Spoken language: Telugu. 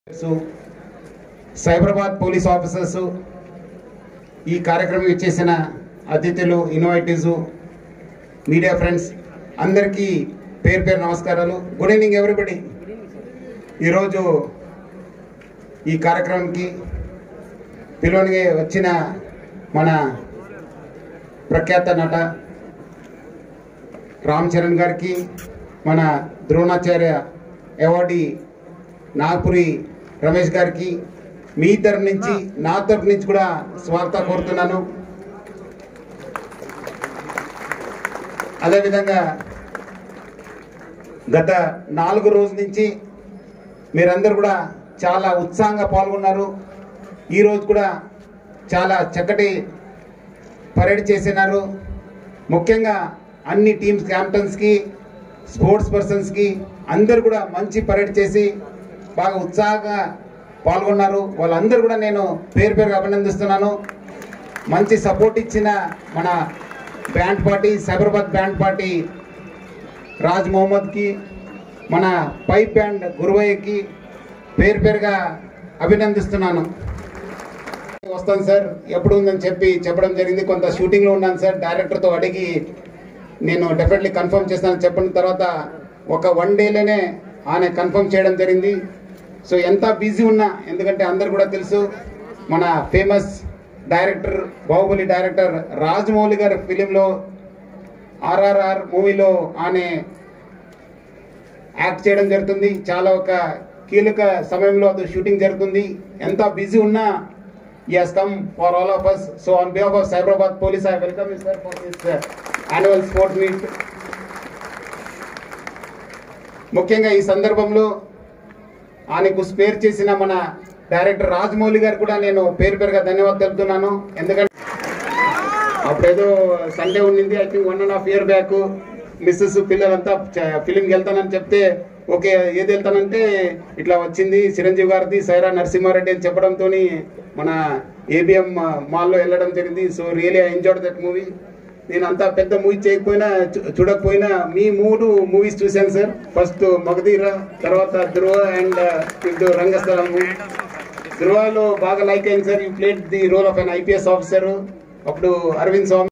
సైబరాబాద్ పోలీస్ ఆఫీసర్స్ ఈ కార్యక్రమం ఇచ్చేసిన అతిథులు ఇన్నోవేటివ్స్ మీడియా ఫ్రెండ్స్ అందరికీ పేరు పేరు నమస్కారాలు గుడ్ ఈవినింగ్ ఎవ్రీబడి ఈరోజు ఈ కార్యక్రమంకి పిలువనికి వచ్చిన మన ప్రఖ్యాత నట రామ్ చరణ్ గారికి మన ద్రోణాచార్య అవార్డీ నాగపురి రమేష్ గారికి మీ తరఫు నుంచి నా తరఫు నుంచి కూడా స్వాగతం కోరుతున్నాను అదేవిధంగా గత నాలుగు రోజుల నుంచి మీరందరూ కూడా చాలా ఉత్సాహంగా పాల్గొన్నారు ఈరోజు కూడా చాలా చక్కటి పరేడ్ చేసినారు ముఖ్యంగా అన్ని టీమ్స్ క్యాప్టెన్స్కి స్పోర్ట్స్ పర్సన్స్కి అందరు కూడా మంచి పరేడ్ చేసి బాగా ఉత్సాహంగా పాల్గొన్నారు వాళ్ళందరూ కూడా నేను పేరు పేరుగా అభినందిస్తున్నాను మంచి సపోర్ట్ ఇచ్చిన మన band party Cyberabad band party Raj మొహమ్మద్కి మన పైప్ బ్యాండ్ గురువయ్యకి పేరు పేరుగా అభినందిస్తున్నాను వస్తాను సార్ ఎప్పుడు ఉందని చెప్పి చెప్పడం జరిగింది కొంత షూటింగ్లో ఉన్నాను సార్ డైరెక్టర్తో అడిగి నేను డెఫినెట్లీ కన్ఫర్మ్ చేస్తానని చెప్పిన తర్వాత ఒక వన్ డేలోనే ఆయన కన్ఫర్మ్ చేయడం జరిగింది సో ఎంత బిజీ ఉన్నా ఎందుకంటే అందరు కూడా తెలుసు మన famous director Baahubali director Rajamouli గారి ఫిలింలో ఆర్ఆర్ఆర్ మూవీలో ఆయన యాక్ట్ చేయడం జరుగుతుంది చాలా ఒక కీలక సమయంలో అది షూటింగ్ జరుగుతుంది ఎంత బిజీ ఉన్నా yes come for all of us so on behalf of Cyberabad police I welcome you sir for this annual sport meet ముఖ్యంగా ఈ సందర్భంలో ఆయనకు స్పేర్ చేసిన మన డైరెక్టర్ రాజమౌళి గారు కూడా నేను పేరు పేరుగా ధన్యవాదాలు తెలుపుతున్నాను ఎందుకంటే అప్పుడేదో సండే ఉండింది I think one and half year back Mrs పిల్లలంతా ఫిలింకి వెళ్తానని చెప్తే ఓకే ఏది వెళ్తానంటే ఇట్లా వచ్చింది చిరంజీవి గారిది సైరా నరసింహారెడ్డి అని చెప్పడంతో మన ఏబిఎం మాల్లో వెళ్ళడం జరిగింది so really I enjoyed that movie నేను అంత పెద్ద మూవీ చేయకపోయినా చూ- చూడకపోయినా మీ మూడు మూవీస్ చూశాను సార్ ఫస్ట్ మగధీర తర్వాత ధ్రువ అండ్ ఇది రంగస్థలము ధ్రువలో బాగా లైక్ అయింది sir you played the role of an IPS officer అప్పుడు అరవింద్ స్వామి